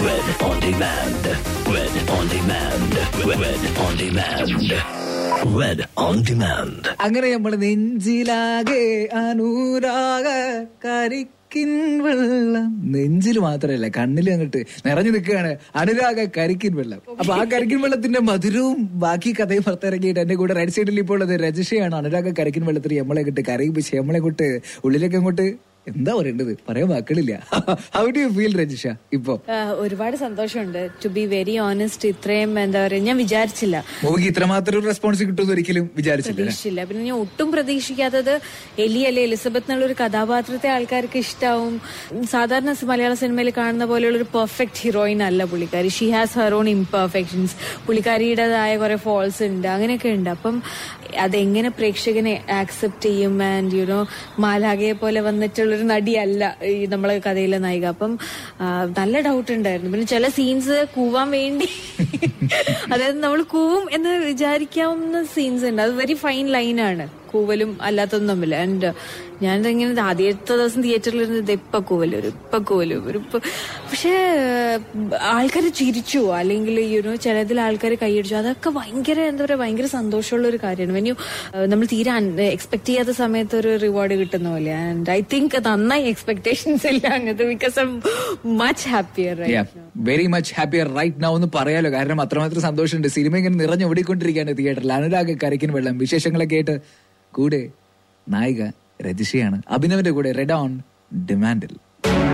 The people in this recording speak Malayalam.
Red on demand. Red on demand. Red on demand. Red on demand. അങ്ങനെ നമ്മൾ നെഞ്ചിലാകെ അനുരാഗ കരിക്കിൻ വെള്ളം നെഞ്ചിൽ മാത്രമല്ല കണ്ണിൽ അങ്ങോട്ട് നിറഞ്ഞു നിൽക്കുകയാണ് അനുരാഗ കരിക്കിൻ വെള്ളം അപ്പൊ ആ കരിക്കിൻ വെള്ളത്തിന്റെ മധുരവും ബാക്കി കഥയും പുറത്തിറങ്ങിയിട്ട് എന്റെ കൂടെ റൈറ്റ് സൈഡിൽ ഇപ്പോൾ ഉള്ളത് രജിഷയാണ് അനുരാഗ കരിക്കിൻ വെള്ളത്തിൽ നമ്മളെ കിട്ട് കരയിപ്പിച്ച് നമ്മളെ കൊണ്ട് ഉള്ളിലേക്ക് അങ്ങോട്ട് എന്താ പറയേണ്ടത് പറയാൻ വാക്കുകളില്ല how do you feel Rajisha ഇപ്പോ ആഹ് ഒരുപാട് സന്തോഷമുണ്ട് ടു ബി വെരി ഓണസ്റ്റ് ഇത്രയും എന്താ പറയുക ഞാൻ വിചാരിച്ചില്ല മൂവിക്ക് ഇത്രമാത്രം ഒരു റെസ്പോൺസ് കിട്ടുമെന്ന് ഒരിക്കലും വിചാരിച്ചില്ല പ്രതീക്ഷിച്ചില്ല പിന്നെ ഞാൻ ഒട്ടും പ്രതീക്ഷിക്കാത്തത് എലി അല്ലെ എലിസബത്ത് എന്നുള്ള ഒരു കഥാപാത്രത്തെ ആൾക്കാർക്ക് ഇഷ്ടാവും സാധാരണ സ് മലയാള സിനിമയിൽ കാണുന്ന പോലെയുള്ള ഒരു പെർഫെക്റ്റ് ഹീറോയിൻ അല്ല പുള്ളിക്കാരി she has her own imperfections പുള്ളിക്കാരിയുടേതായ കുറെ ഫോൾസ് ഉണ്ട് അങ്ങനെയൊക്കെ ഉണ്ട് അപ്പം അതെങ്ങനെ പ്രേക്ഷകനെ ആക്സെപ്റ്റ് ചെയ്യും ആൻഡ് യുനോ മാലാകയെ പോലെ വന്നിട്ടുള്ളൊരു നടിയല്ല ഈ നമ്മളെ കഥയിലെ നായിക അപ്പം ആ, നല്ല ഡൗട്ട് ഉണ്ടായിരുന്നു പിന്നെ ചില സീൻസ് കൂവാൻ വേണ്ടി അതായത് നമ്മൾ കൂവും എന്ന് വിചാരിക്കാവുന്ന സീൻസ് ഉണ്ട് അത് വെരി ഫൈൻ ലൈനാണ് കൂവലും അല്ലാത്തതും തമ്മിൽ ആൻഡ് ഞാനിങ്ങനെ ആദ്യത്തെ ദിവസം തിയേറ്ററിൽ ഇരുന്നത് ഇപ്പൊ കൂവലും ഒരു ഇപ്പൊ കൂവലും ഒരു ഇപ്പൊ പക്ഷേ ആൾക്കാർ ചിരിച്ചു അല്ലെങ്കിൽ യുനോ ചിലതിൽ ആൾക്കാർ കൈയടിച്ചു അതൊക്കെ ഭയങ്കര എന്താ പറയുക ഭയങ്കര സന്തോഷമുള്ള ഒരു കാര്യമാണ് വെന്യു നമ്മൾ തീരെ എക്സ്പെക്ട് ചെയ്യാത്ത സമയത്ത് ഒരു റിവാർഡ് കിട്ടുന്ന പോലെ ആൻഡ് ഐ തിങ്ക് നന്നായി എക്സ്പെക്ടേഷൻസ് ഇല്ല അങ്ങനത്തെ because I much happier very much happier right now എന്ന് പറയാലോ കാരണം അത്രമാത്രം സന്തോഷമുണ്ട് സിനിമ ഇങ്ങനെ നിറഞ്ഞു ഓടിക്കൊണ്ടിരിക്കുകയാണ് തിയേറ്ററിൽ അനുരാഗ് കരയ്ക്കിൻ വെള്ളം വിശേഷങ്ങളൊക്കെ ആയിട്ട് കൂടെ നായിക രജിഷയാണ് അഭിനവന്റെ കൂടെ റെഡ് ഓൺ ഡിമാൻഡിൽ